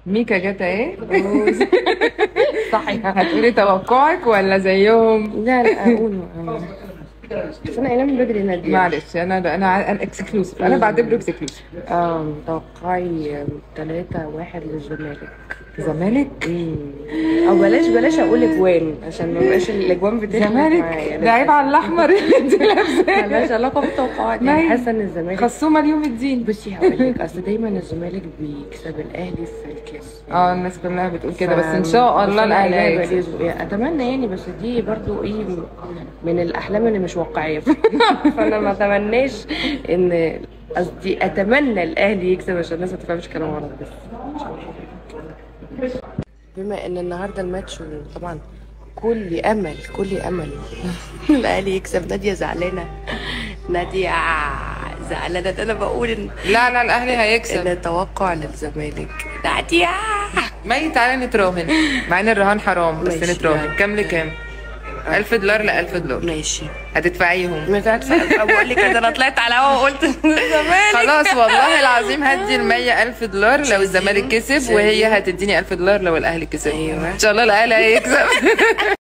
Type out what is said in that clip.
ميكا جت ايه صحيح هتقولي توقعك ولا زيهم لا لا اقول بس انا قايله من بدري ناديه معلش انا انا انا اكسكلوسيف انا بعتبره اكسكلوسيف اه توقعي 3 1 للزمالك زمالك او بلاش بلاش اقول اجوان عشان ما يبقاش الاجوان بتفرق زمالك معايا ده عيب على الاحمر اللي انت لابساه ملهاش علاقه بالتوقعات ما يعني هي- حاسه ان الزمالك خصومه اليوم الدين بصي هقول لك اصل دايما الزمالك بيكسب الاهلي في الكاس اه الناس كلها بتقول كده بس ان شاء الله الاهلي هيكسب هيكسب اتمنى يعني بس دي برضو ايه من الاحلام اللي مش واقعيه فانا ما اتمناش ان قصدي اتمنى الاهلي يكسب عشان الناس ما تفهمش كلام غلط بس بما ان النهارده الماتش وطبعا كل امل كل امل الاهلي يكسب ناديه زعلانه ناديه زعلانه ده انا بقول ان لا لا الاهلي ان هيكسب التوقع للزمالك ناديه مي تعالى نتراهن مع ان الرهان حرام بس ماشي. نتراهن كام لكام 1000 دولار ل 1000 دولار ماشي هتدفعيهم مش عارفه بقول لك كده انا طلعت على هوا وقلت الزمالك خلاص والله العظيم هدي المية ألف دولار لو الزمالك كسب وهي شايفين؟ هتديني ألف دولار لو الأهلي كسب أيوة. إن شاء الله الأهلي هيكسب